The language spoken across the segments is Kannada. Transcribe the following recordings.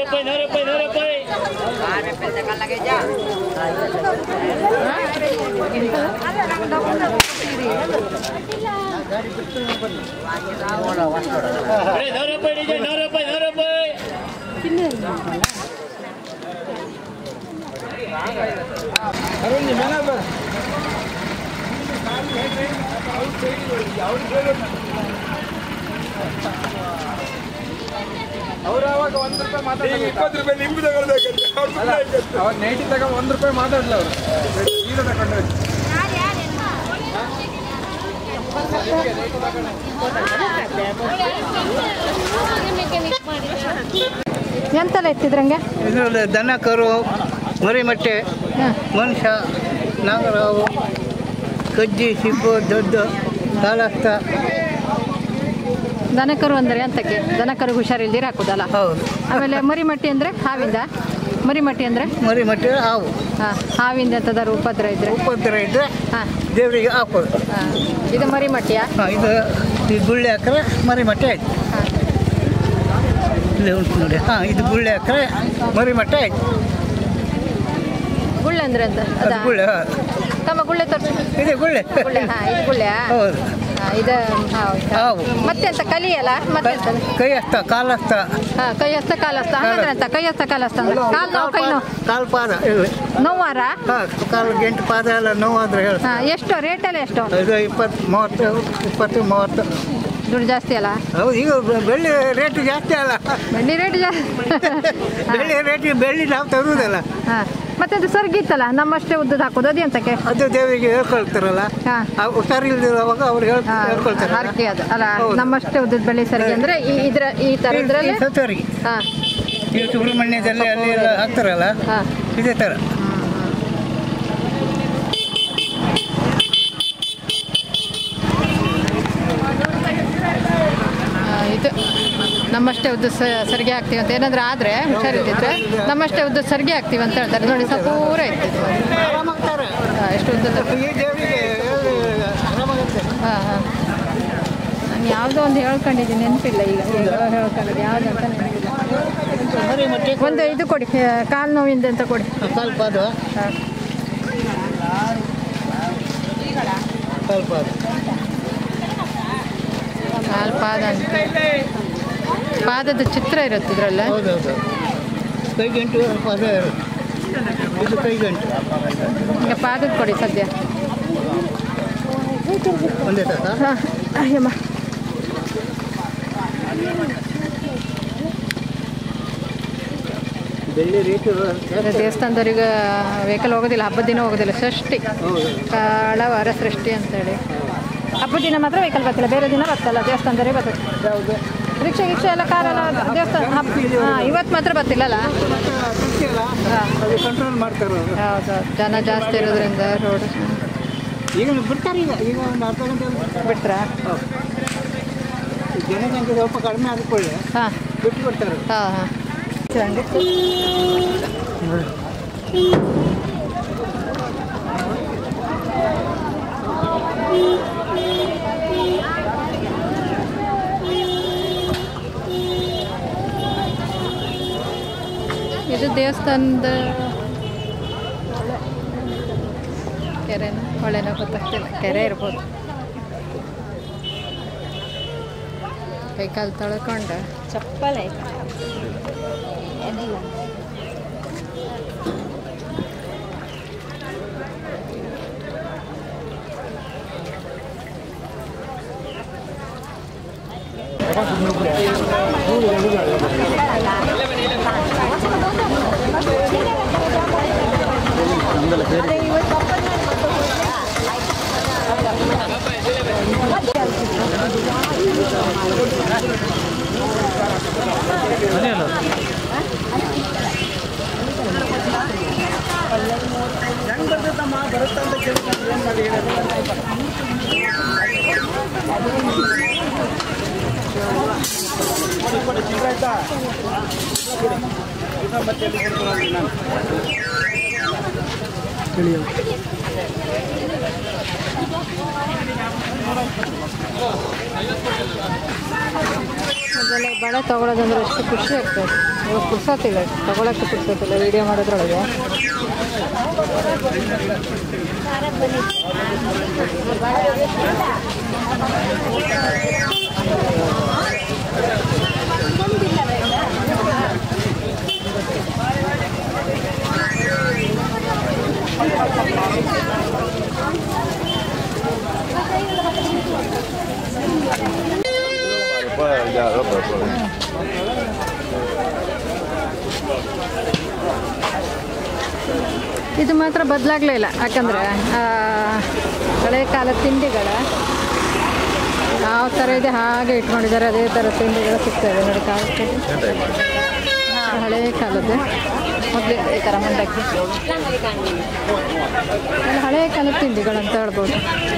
ರೂಪಾಯಿ ನೂರು ರೂಪಾಯಿ ನೂರು ರೂಪಾಯಿ ಬಿಡಿ, ನೂರು ರೂಪಾಯಿ ಡಿಜೆ ನೂರು ರೂಪಾಯಿ ನೂರು ರೂಪಾಯಿ ಇಪ್ಪತ್ತು ರೂಪಾಯಿ ನಿಮ್ಗೆ ತಗೊಳ್ಬೇಕಂತೆ ಅವ್ರು ಸುಮ್ನೆ ಆಯ್ತಂತೆ. ಅವಾಗ ನೈಟಿ ತಗೊಂಡು ಒಂದು ರೂಪಾಯಿ ಮಾತಾಡ್ಲ ಅವರು ಈಗ ತಗೊಂಡು ಹೋಗಿ. ಎಂತೆಲ್ಲ ಎತ್ತಿದ್ರಂಗೆ ಇದರಲ್ಲಿ ದನ ಕರು ಮರಿಮಟ್ಟೆ ಮನುಷ್ಯ ನಾಗರಾವು ಕಜ್ಜಿ ಸಿಬ್ಬು ದೊಡ್ಡ ಕಾಲಸ್ತ ದನಕರು ಅಂದರೆ ಅಂತಕ್ಕೆ ದನಕರು ಹುಷಾರಿಲ್ದಿರ ಹಾಕುದಲ್ಲ ಹೌದು ಆಮೇಲೆ ಮರಿಮಟ್ಟಿ ಅಂದರೆ ಹಾವಿಂದ ಮರಿಮಟ್ಟಿ ಅಂದರೆ ಮರಿಮಟ್ಟೆ ಹಾವು ಹಾಂ ಹಾವಿಂದ ಎಂಥದಾದ್ರು ಉಪದ್ರ ಇದ್ರೆ ಉಪದ್ರ ಇದ್ದರೆ ಹಾಂ ದೇವರಿಗೆ ಹಾಕೋದು ಹಾಂ ಇದು ಮರಿಮಟ್ಟಿಯಾ ಹಾಂ ಇದು ಈ ಗುಳ್ಳೆ ಹಾಕ್ರೆ ಮರಿಮಟ್ಟೆ ಆಯ್ತು ಹಾಂ ಇಲ್ಲಿ ಉಂಟು ನೋಡಿ ಹಾಂ ಇದು ಗುಳ್ಳೆ ಹಾಕ್ರೆ ಮರಿಮಟ್ಟೆ ಆಯ್ತು ಗುಳ್ಳೆ ಅಂದ್ರೆ ಅಂತ ಅದು ಅದಾ ಗುಳ್ಳೆ ಹಾಂ ತಮ್ಮ ಗುಳ್ಳೆ ತೋರಿಸಿ ಇದೆ ಗುಳ್ಳೆ ಗುಳ್ಳೆ ಹಾಂ ಇದು ಗುಳ್ಳೆಯಾ ಹೌದು ಹಾಂ ಇದು ಹೌದು ಹಾವು ಮತ್ತೆ ಅಂತ ಕಲಿಯಲ್ಲ ಮತ್ತೆ ಎಂತ? ಕೈ ಹಸ್ತ ಕಾಲಸ್ತ ಹಾಂ ಕೈ ಹಸ್ತ ಕಾಲ ಹಸ್ತ ಹಂಗಂದ್ರೆ ಅಂತ ಕೈ ಹಸ್ತ ಕಾಲ ಹಸ್ತ ಅಂದ್ರೆ ಕಾಲು ನೋವು ಕೈ ನೋವು ಕಾಲು ಪಾದ ಇವೆ. ನೋವಾರ ಹಾಂ ಕಾಲು ಗಂಟು ಪಾದ ಎಲ್ಲ ನೋವಾದ್ರೆ ಹೇಳಿ ಹಾಂ ಎಷ್ಟು ರೇಟೆಲ್ಲ ಎಷ್ಟು ಇದು ಇಪ್ಪತ್ತು ಮೂವತ್ತು ಇಪ್ಪತ್ತು ಮೂವತ್ತು ದುಡ್ಡು ಜಾಸ್ತಿ ಅಲ್ಲ ಹೌದು ಈಗ ಬೆ- ಬೆಳ್ಳಿ ರೇಟ್ ಜಾಸ್ತಿ ಅಲ್ಲ ಬೆಳ್ಳಿ ರೇಟ್ ಜಾಸ್ತಿ ಬೆಳ್ಳಿ ರೇಟ್ ಬೆಳ್ಳಿ ನಾವು ತರುವುದಲ್ಲ ಹಾಂ ಮತ್ತೆ ಅದು ಸರ್ಗಿ ಇತ್ತಲ್ಲ ನಮ್ಮಷ್ಟೇ ಉದ್ದದ ಹಾಕೋದು ಅದು ಎಂತಕ್ಕೆ ಅದು ದೇವರಿಗೆ ಹೇಳ್ಕೊಳ್ತಾರಲ್ಲ ಹಾಂ ಆ ಹುಷಾರಿಲ್ದಿರುವಾಗ ಅವ್ರು ಹೇಳ್ ಹೇಳ್ಕೊಳ್ತಾರೆ ಹರಕೆ ಅದು ಅಲ್ಲ ಹೌದು. ನಮ್ಮಷ್ಟೇ ಉದ್ದದ ಬೆಳ್ಳಿ ಸರ್ಗಿ ಅಂದ್ರೆ ಈ ಇದ್ರ ಈ ತರ ಇದ್ರಲ್ಲಿ ಸತ್ತವರಿಗೆ ಹಾಂ ಈ ಸುಬ್ರಹ್ಮಣ್ಯದಲ್ಲಿ ಅಲ್ಲಿ ಎಲ್ಲ ಹಾಕ್ತಾರಲ್ಲ ಹಾಂ ಇದೇ ಥರ ಇದು ನಮ್ಮಷ್ಟೇ ಉದ್ದ ಸ- ಸರಿಗೆ ಹಾಕ್ತೀವಿ ಅಂತ ಏನಾದ್ರೂ ಆದ್ರೆ ಹುಷಾರಿದ್ದಿದ್ರೆ ನಮ್ಮಷ್ಟೇ ಉದ್ದ ಸರಿಗೆ ಹಾಕ್ತೀವಿ ಅಂತ ಹೇಳ್ತಾರೆ ನೋಡಿ ಸ್ವಲ್ಪ ಪೂರ ಇತ್ತು ಇದು. ಆರಾಮಾಗ್ತಾರೆ ಹಾ, ಎಷ್ಟು ಉದ್ದದ ಈ ದೇವರಿಗೆ ಆರಾಮಾಗುತ್ತೆ ಹಾಂ ಹಾಂ ನಾನು ಯಾವುದೋ ಒಂದು ಹೇಳ್ಕೊಂಡಿದ್ದೀನಿ ನೆನಪಿಲ್ಲ ಈಗ ಈಗ ಹೇಳ್ಕೊಂಡಿದ್ದು ಯಾವ್ದು ಅಂತ ನೆನಪಿಲ್ಲ ಮರಿ ಮತ್ತೆ ಒಂದು ಇದು ಕೊಡಿ ಕಾಲು ನೋವಿಂದ ಅಂತ ಕೊಡಿ ಕಾಲು ಪಾದ ಹಾಂ ಕಾಲು ಪಾದ ಕಾಲು ಪಾದ ಅಂತ ಪಾದದ ಚಿತ್ರ ಇರುತ್ತೆ ಇದರಲ್ಲ ಹೌದೌದು ಕೈಗಂಟು ಪಾದ ಇರುತ್ತೆ ಇದು ಕೈಗಂಟು ಈಗ ಪಾದದ ಕೊಡಿ ಸದ್ಯ ಒಂದೇ ಸಾಕ ಹಾಂ ಅಯ್ಯಮ್ಮ ಬೆಳ್ಳಿ ರೇಟು ಇದು ದೇವಸ್ಥಾನದವ್ರಿಗೆ ವೆಹಿಕಲ್ ಹೋಗೋದಿಲ್ಲ ಹಬ್ಬದ ದಿನ ಹೋಗೋದಿಲ್ಲ ಷಷ್ಠಿ ಕಾಳವಾರ ಸೃಷ್ಟಿ ಅಂತೇಳಿ ಹಬ್ಬದ ದಿನ ಮಾತ್ರ ವೆಹಿಕಲ್ ಬರ್ತಿಲ್ಲ ಬೇರೆ ದಿನ ಬರ್ತಲ್ಲ ದೇವಸ್ಥಾನದವ್ರಿಗೆ ಬರ್ತದೆ ರಿಕ್ಷಾ ಗಿಕ್ಷಾ ಎಲ್ಲ ಕಾರೆಲ್ಲ ದೇವಸ್ಥಾನ ಹಬ್ಬ ಹಾಂ ಇವತ್ತು ಮಾತ್ರ ಬರ್ತಿಲ್ಲಲ್ಲ ಹಾಂ ಅದು ಕಂಟ್ರೋಲ್ ಮಾಡ್ತಾರೆ ಅವರು ಹೌದು ಜನ ಜಾಸ್ತಿ ಇರೋದ್ರಿಂದ ರೋಡ್ ಈಗ ಬಿಡ್ತಾರೆ ಈಗ ಈಗ ಒಂದು ಅರ್ಧ ಗಂಟೆ ಬಿಟ್ರಾ ಜನಸಂಖ್ಯೆ ಸ್ವಲ್ಪ ಕಡಿಮೆ ಆದ್ಕೊಳ್ಳಿ ಹಾಂ ಬಿಟ್ಟು ಬಿಡ್ತಾರೆ ಹಾಂ ಹಾಂ ಇದು ದೇವಸ್ಥಾನದ ಕೆರೆನೋ ಹೊಳೆನೋ ಗೊತ್ತಾಗ್ತಿಲ್ಲ ಕೆರೆ ಇರ್ಬೋದು ಕೈಕಾಲು ತೊಳ್ಕೊಂಡು ಚಪ್ಪಲೆ ಅದೆಲ್ಲ ಬಳೆ ತೊಗೊಳೋದಂದ್ರೆ ಎಷ್ಟು ಖುಷಿ ಆಗ್ತದೆ ಇವಾಗ ಪುರ್ಸೋತಿಲ್ಲ ತೊಗೊಳಕ್ಕೆ ಪುರ್ಸೋತಿಲ್ಲ ವಿಡಿಯೋ ಮಾಡೋದ್ರೊಳಗೆ ಇದು ಮಾತ್ರ ಬದಲಾಗಲೇ ಇಲ್ಲ ಯಾಕಂದರೆ ಹಳೆ ಕಾಲದ ತಿಂಡಿಗಳ ಯಾವ ಥರ ಇದೆ ಹಾಗೆ ಇಟ್ಕೊಂಡಿದ್ದಾರೆ ಅದೇ ಥರ ತಿಂಡಿಗಳು ಸಿಗ್ತವೆ ನೋಡಿ ಕಾಲಕ್ಕೆ ಹಳೆ ಕಾಲದ್ದು ಮೊದಲೇ ಈ ಥರ ಮಂಡಕ್ಕಿ ಎಲ್ಲ ಹಳೆ ಕಾಲದ ತಿಂಡಿಗಳಂತ ಹೇಳ್ಬೋದು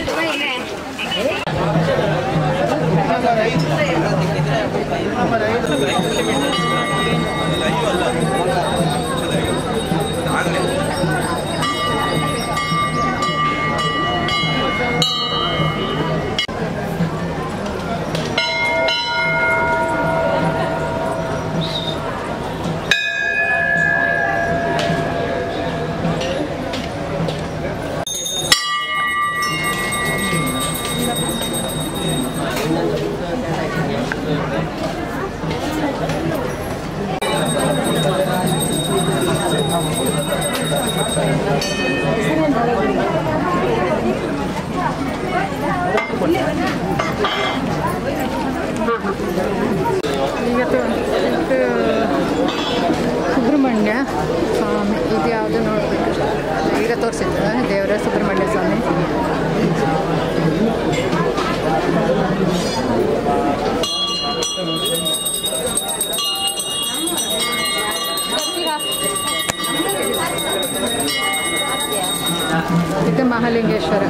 ಇವತ್ತು ಇದು ಸುಬ್ರಹ್ಮಣ್ಯ ಸ್ವಾಮಿ ಇದು ಯಾವುದು ನೋಡಬೇಕು ಈಗ ತೋರಿಸಿದ್ದು ದೇವರ ಸುಬ್ರಹ್ಮಣ್ಯ ಸ್ವಾಮಿ ಇದು ಮಹಾಲಿಂಗೇಶ್ವರ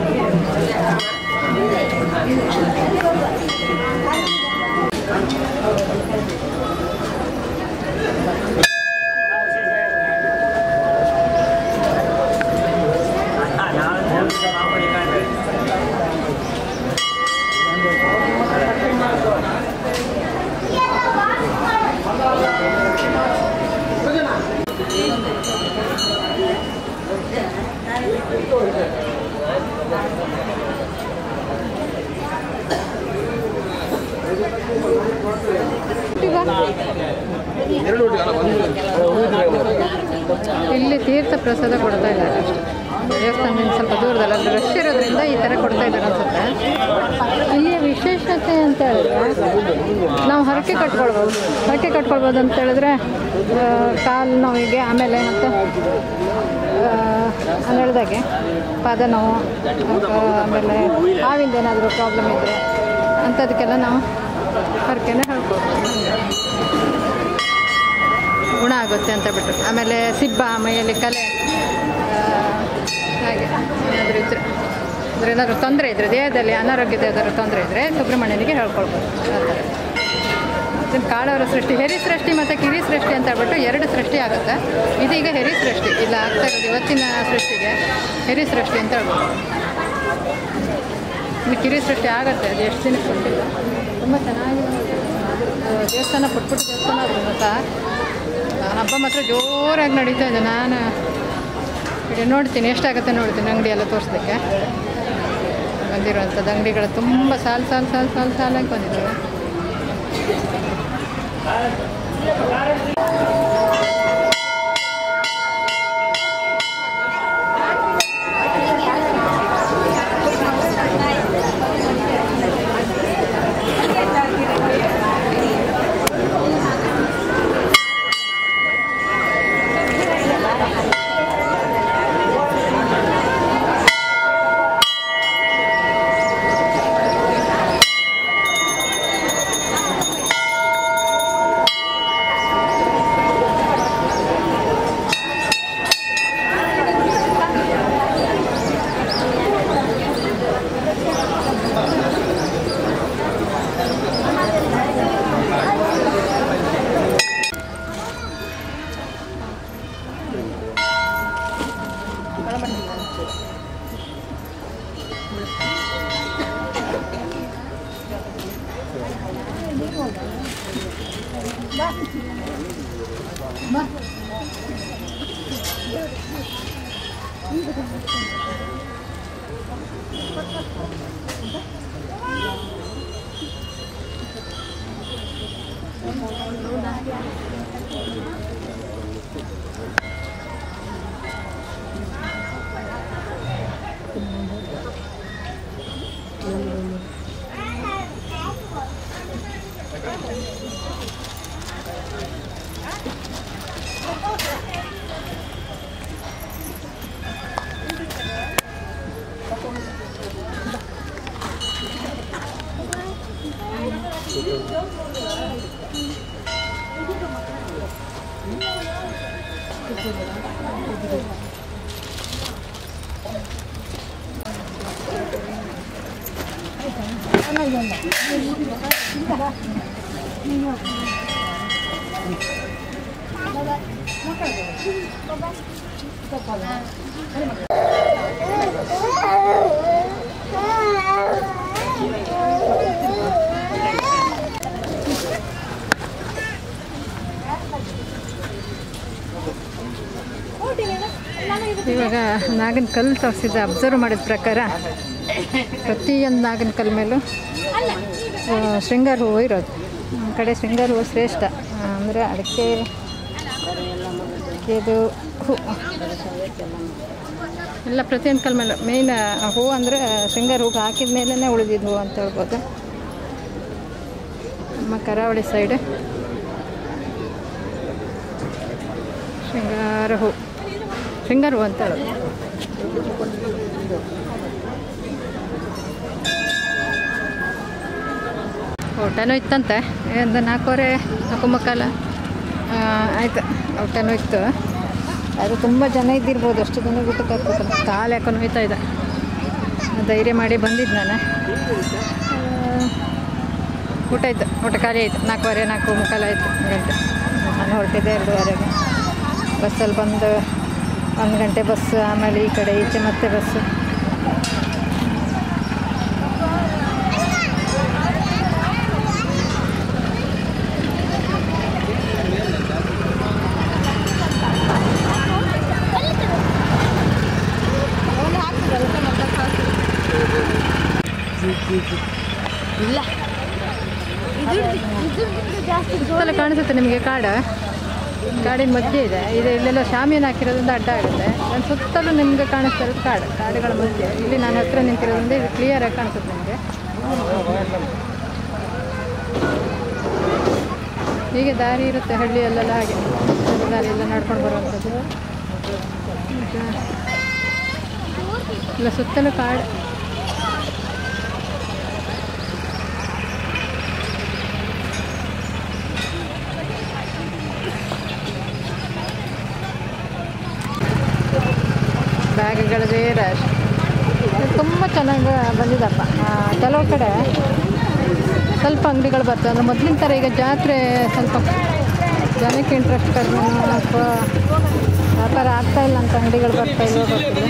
ಇಲ್ಲಿ ತೀರ್ಥ ಪ್ರಸಾದ ಕೊಡ್ತಾ ಇದ್ದಾರೆ ಅಷ್ಟೇ ದೇವಸ್ಥಾನದಿಂದ ಸ್ವಲ್ಪ ದೂರದಲ್ಲಿ ಅಲ್ಲಿ ರಶ್ ಇರೋದ್ರಿಂದ ಈ ಥರ ಕೊಡ್ತಾ ಇದ್ದಾರೆ ಅನ್ಸುತ್ತೆ ಇಲ್ಲಿಯ ವಿಶೇಷತೆ ಅಂತ ಹೇಳಿದ್ರೆ ನಾವು ಹರಕೆ ಕಟ್ಕೊಳ್ಬೋದು ಹರಕೆ ಕಟ್ಕೊಳ್ಬೋದು ಅಂತ ಹೇಳಿದ್ರೆ ಆ, ಕಾಲು ನೋವಿಗೆ ಆಮೇಲೆ ಮತ್ತು ನಾನು ಹೇಳ್ದಾಗೆ ಪಾದ ನೋವು ಅಥವಾ ಆಮೇಲೆ ಹಾವಿಂದ ಏನಾದರೂ ಪ್ರಾಬ್ಲಮ್ ಇದ್ದರೆ ಅಂಥದಕ್ಕೆಲ್ಲ ನಾವು ಹರಕೆನ ಹೇಳ್ಕೊಳ್ಬೋದು ಗುಣ ಆಗುತ್ತೆ ಅಂತ ಬಿಟ್ಟು ಆಮೇಲೆ ಸಿಬ್ಬ ಮೈಯಲ್ಲಿ ಕಲೆ ಆ, ಹಾಗೆ ಏನಾದರೂ ಇದ್ರೆ ಅಂದರೆ ಏನಾದರೂ ತೊಂದರೆ ಇದ್ದರೆ ದೇಹದಲ್ಲಿ ಅನಾರೋಗ್ಯದ ಏನಾದರೂ ತೊಂದರೆ ಇದ್ದರೆ ಸುಬ್ರಹ್ಮಣ್ಯನಿಗೆ ಹೇಳ್ಕೊಳ್ಬೋದು ಆ ಥರ ಇದನ್ನು ಕಾಳವರ ಸೃಷ್ಟಿ ಹೆರಿ ಸೃಷ್ಟಿ ಮತ್ತು ಕಿರಿ ಸೃಷ್ಟಿ ಅಂತ ಹೇಳ್ಬಿಟ್ಟು ಎರಡು ಸೃಷ್ಟಿ ಆಗುತ್ತೆ ಇದೀಗ ಹೆರಿ ಸೃಷ್ಟಿ ಇಲ್ಲ ಆಗ್ತಾ ಇರೋದು ಇವತ್ತಿನ ಸೃಷ್ಟಿಗೆ ಹೆರಿ ಸೃಷ್ಟಿ ಅಂತ ಹೇಳ್ಬೋದು ಇನ್ನು ಕಿರಿ ಸೃಷ್ಟಿ ಆಗುತ್ತೆ ಅದು ಎಷ್ಟು ದಿನಕ್ಕೆ ಗೊತ್ತಿಲ್ಲ ತುಂಬ ಚೆನ್ನಾಗಿ ಆ, ದೇವಸ್ಥಾನ ಪುಟ್ಟ ಪುಟ್ಟ ದೇವಸ್ಥಾನ ಆದ್ರೂ ಸಹ ಆ, ಹಬ್ಬ ಮಾತ್ರ ಜೋರಾಗಿ ನಡೀತಾ ಇದೆ ನಾನು ಈಗ ನೋಡ್ತೀನಿ ಎಷ್ಟಾಗುತ್ತೆ ನೋಡ್ತೀನಿ ಅಂಗಡಿ ಎಲ್ಲ ತೋರಿಸ್ಲಿಕ್ಕೆ ಬಂದಿರುವಂಥದ್ದು ಅಂಗಡಿಗಳು ತುಂಬ ಸಾಲು ಸಾಲು ಸಾಲು ಸಾಲು ಸಾಲಾಗಿ ಬಂದಿದ್ದಾವೆ ಇವಾಗ ನಾಗನ ಕಲ್ಲು ತೋರಿಸಿದ್ದೆ ಅಬ್ಸರ್ವ್ ಮಾಡಿದ ಪ್ರಕಾರ ಪ್ರತಿಯೊಂದು ನಾಗನ ಕಲ್ ಮೇಲೂ ಆ, ಶೃಂಗಾರ ಹೂವು ಇರೋದು ನಮ್ಮ ಕಡೆ ಶೃಂಗಾರ ಹೂವು ಶ್ರೇಷ್ಠ ಅಂದರೆ ಅಡಿಕೆ ಇದು ಹೂ ಎಲ್ಲ ಪ್ರತಿಯೊಂದು ಕಲ್ ಮೇಲೆ ಮೇಯ್ನ್ ಹೂವು ಅಂದರೆ ಶೃಂಗಾರ ಹೂವು ಹಾಕಿದ ಮೇಲೇ ಉಳಿದಿದ್ದು ಹೂವು ಅಂತ ಹೇಳ್ಬೋದು ನಮ್ಮ ಕರಾವಳಿ ಸೈಡ್ ಶೃಂಗಾರ ಹೂ ಶೃಂಗಾರ ಹೂ ಅಂತ ಹೇಳೋದು ಊಟನೂ ಇತ್ತಂತೆ ಒಂದು ನಾಲ್ಕೂವರೆ ನಾಲ್ಕು ಮುಕ್ಕಾಲ ಆ, ಆಯ್ತು ಊಟನೂ ಇತ್ತು ಅದು ತುಂಬ ಜನ ಇದ್ದಿರ್ಬೋದು ಅಷ್ಟು ಜನ ಊಟಕ್ಕೆ ಹಾಕ್ಬೇಕಲ್ಲ ಕಾಲು ಯಾಕೋ ನೋಯ್ತಾ ಇದೆ ಧೈರ್ಯ ಮಾಡಿ ಬಂದಿದ್ದು ನಾನು ಆ, ಊಟ ಇತ್ತು ಊಟ ಖಾಲಿ ಆಯಿತು ನಾಲ್ಕೂವರೆ ನಾಲ್ಕು ಮುಕ್ಕಾಲು ಆಯಿತು ಗಂಟೆ ನಾನು ಹೊರಟಿದ್ದೆ ಎರಡೂವರೆಗೆ ಬಸ್ಸಲ್ಲಿ ಬಂದು ಒಂದು ಗಂಟೆ ಬಸ್ ಆಮೇಲೆ ಈ ಕಡೆ ಈಚೆ ಮತ್ತೆ ಬಸ್ಸು ಸುತ್ತಲ ಕಾಣಿಸುತ್ತೆ ನಿಮಗೆ ಕಾಡ ಕಾಡಿನ ಮಧ್ಯೆ ಇದೆ ಇದು ಇಲ್ಲೆಲ್ಲ ಶಾಮಿಯಾನ ಹಾಕಿರೋದ್ರಿಂದ ಅಡ್ಡ ಆಗುತ್ತೆ ಒಂದು ಸುತ್ತಲೂ ನಿಮಗೆ ಕಾಣಿಸ್ತಾ ಇರೋದು ಕಾಡು ಕಾಡುಗಳ ಮಧ್ಯೆ ಇಲ್ಲಿ ನಾನು ಹತ್ರ ನಿಂತಿರೋದ್ರಿಂದ ಇದು ಕ್ಲಿಯರಾಗಿ ಕಾಣಿಸುತ್ತೆ ನಿಮಗೆ ಹೀಗೆ ದಾರಿ ಇರುತ್ತೆ ಹಳ್ಳಿಯಲ್ಲೆಲ್ಲ ಹಾಗೆ ದಾರಿ ಎಲ್ಲ ನಡ್ಕೊಂಡು ಬರುವಂಥದ್ದು ಈಗ ಇಲ್ಲ ಸುತ್ತಲೂ ಕಾಡು ಬ್ಯಾಗ್ಗಳದೇ ರಶ್ ತುಂಬ ಚೆನ್ನಾಗಿ ಬಂದಿದಪ್ಪ ಆ, ಕೆಲವು ಕಡೆ ಸ್ವಲ್ಪ ಅಂಗಡಿಗಳು ಬರ್ತವೆ ಅಂದರೆ ಮೊದಲಿನ ಥರ ಈಗ ಜಾತ್ರೆ ಸ್ವಲ್ಪ ಜನಕ್ಕೆ ಇಂಟ್ರೆಸ್ಟ್ ಕಡಿಮೆ ಅಥವಾ ವ್ಯಾಪಾರ ಆಗ್ತಾ ಇಲ್ಲ ಅಂತ ಅಂಗಡಿಗಳು ಬರ್ತಾ ಇಲ್ವೋ ಗೊತ್ತಿಲ್ಲ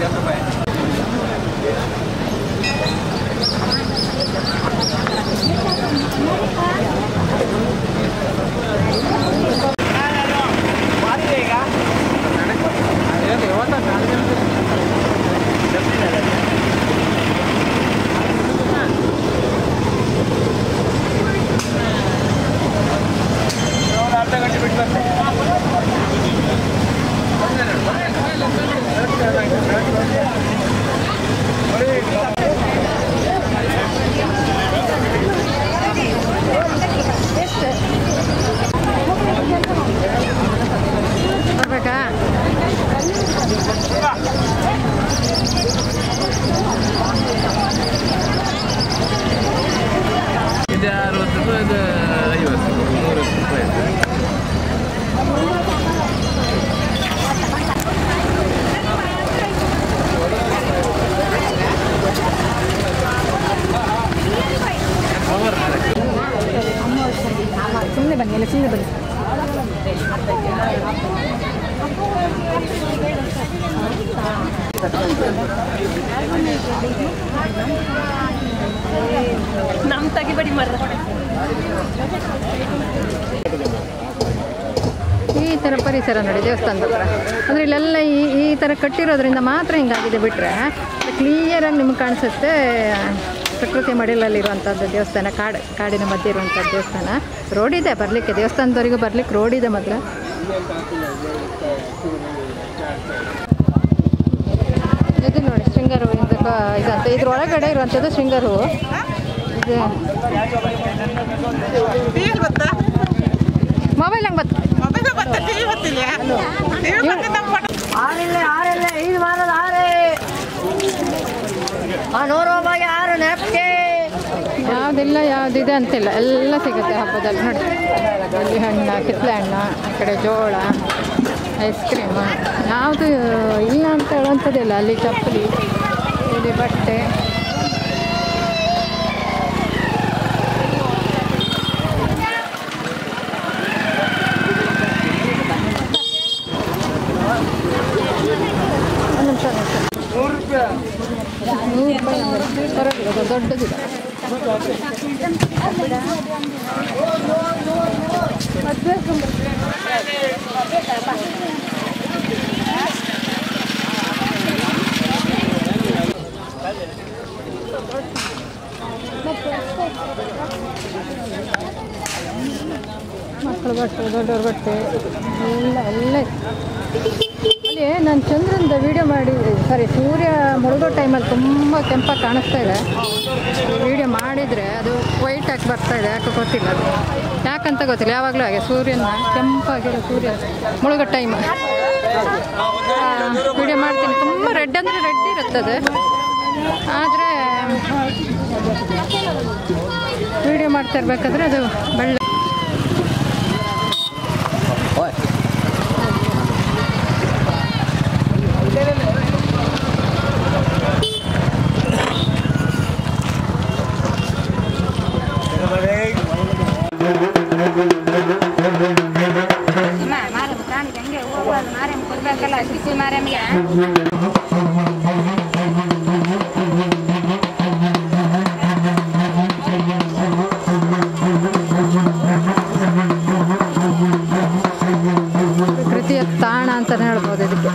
ಅರ್ಧ ಗಂಟೆ ಬಿಟ್ಟು ಬರ್ತೇನೆ ಬರ್ಬೇಕಾ ಇದು ಅರವತ್ತು ರೂಪಾಯಿ ಇದು ಐವತ್ತು ಮೂವತ್ತು ರೂಪಾಯಿ ಸುಮ್ಮನೆ ಬನ್ನಿ ಎಲ್ಲ ಸುಮ್ಮನೆ ಬನ್ನಿ ನಮ್ ತೆಗಿಬೇಡಿ ಮರ ಈ ಥರ ಪರಿಸರ ನೋಡಿ ದೇವಸ್ಥಾನದ ಹತ್ರ ಅಂದರೆ ಇಲ್ಲೆಲ್ಲ ಈ ಈ ಥರ ಕಟ್ಟಿರೋದ್ರಿಂದ ಮಾತ್ರ ಹಿಂಗಾಗಿದೆ ಬಿಟ್ಟರೆ ಕ್ಲಿಯರಾಗಿ ನಿಮ್ಗೆ ಕಾಣಿಸುತ್ತೆ ಪ್ರಕೃತಿ ಮಡಿಲಲ್ಲಿರುವಂಥದ್ದು ದೇವಸ್ಥಾನ ಕಾಡು ಕಾಡಿನ ಮಧ್ಯೆ ಇರುವಂಥ ದೇವಸ್ಥಾನ ರೋಡ್ ಇದೆ ಬರಲಿಕ್ಕೆ ದೇವಸ್ಥಾನದವರೆಗೂ ಬರ್ಲಿಕ್ಕೆ ರೋಡ್ ಇದೆ ಮೊದಲು ಇದು ನೋಡಿ ಶೃಂಗಾರ ಹೂವಿಂದ ಕ- ಇದಂತ ಇದ್ರೊಳಗಡೆ ಇರುವಂಥದ್ದು ಶೃಂಗಾರ ಹೂವು ಇದು ಮೊಬೈಲ್ ಹಂಗೆ ಬತ್ತು ಆರಿಲ್ಲ ಆರಿಲ್ಲ ಐದು ವಾರದ ಆರೆ ಆ ನೂರು ರೂಪಾಯಿಗೆ ಆರು ನೆಪ್ಕೆ ಯಾವುದಿಲ್ಲ ಯಾವುದಿದೆ ಅಂತಿಲ್ಲ ಎಲ್ಲ ಸಿಗುತ್ತೆ ಹಬ್ಬದಲ್ಲಿ ನೋಡಿ ಅಲ್ಲಿ ಹಣ್ಣು ಕಿತ್ಲೆ ಹಣ್ಣು ಆ ಕಡೆ ಜೋಳ ಐಸ್ ಕ್ರೀಮ್ ಯಾವುದು ಇಲ್ಲ ಅಂತ ಹೇಳುವಂಥದ್ದಿಲ್ಲ ಅಲ್ಲಿ ಚಪ್ಪಲಿ ಇಲ್ಲಿ ಬಟ್ಟೆ ಒಂದು ನಿಮಿಷ ಒಂದು ನಿಮಿಷ ನೂರು ರೂಪಾಯಿ ನೂರು ರೂಪಾಯಿ ಅಂದ್ರೆ ಪರವಾಗಿಲ್ಲ ಅದು ದೊಡ್ಡದಿದೆ ಮಕ್ಕಳ ಬಟ್ಟೆ ದೊಡ್ಡವ್ರ ಬಟ್ಟೆ ಎಲ್ಲ ಎಲ್ಲ ಇದೆ. ಅಲ್ಲಿ ನಾನು ಚಂದ್ರನದ ವಿಡಿಯೋ ಮಾಡಿ ಸಾರಿ ಸೂರ್ಯ ಮುಳುಗೋ ಟೈಮಲ್ಲಿ ತುಂಬ ಕೆಂಪಾಗಿ ಕಾಣಿಸ್ತಾ ಇದೆ ವಿಡಿಯೋ ಮಾಡಿದರೆ ಅದು ವೈಟ್ ಆಗಿ ಬರ್ತಾ ಇದೆ ಯಾಕೆ ಗೊತ್ತಿಲ್ಲ ಅದು ಯಾಕಂತ ಗೊತ್ತಿಲ್ಲ ಯಾವಾಗಲೂ ಹಾಗೆ ಸೂರ್ಯನ ಕೆಂಪಾಗಿರೋ ಸೂರ್ಯ ಮುಳುಗೋ ಟೈಮ್ ವಿಡಿಯೋ ಮಾಡ್ತೀನಿ ತುಂಬ ರೆಡ್ ಅಂದರೆ ರೆಡ್ ಇರುತ್ತದೆ ಆದರೆ ವಿಡಿಯೋ ಮಾಡ್ತಾ ಇರ್ಬೇಕಾದ್ರೆ ಅದು ಬೆಳ್ಳ ಕೊಡ್ಬೇಕಲ್ಲ ಶಿಶಿ ಮಾರಮ್ಗೆ ಪ್ರಕೃತಿಯ ತಾಣ ಅಂತಲೇ ಹೇಳ್ಬೋದು ಇದಕ್ಕೆ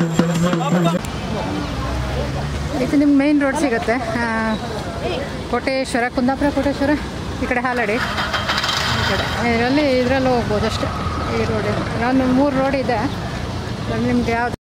ಇದು ನಿಮ್ಮ ಮೇನ್ ರೋಡ್ ಸಿಗುತ್ತೆ ಆ, ಕೋಟೇಶ್ವರ ಕುಂದಾಪುರ ಕೋಟೇಶ್ವರ ಈ ಕಡೆ ಹಾಲಡಿ ಈ ಕಡೆ ಇದರಲ್ಲಿ ಇದರಲ್ಲಿ ಹೋಗ್ಬೋದು ಅಷ್ಟೇ ಈ ರೋಡ್ ನಾನು ಮೂರು ರೋಡ್ ಇದೆ ಅದ್ರಲ್ಲಿ ನಿಮ್ಗೆ ಯಾವ್ದು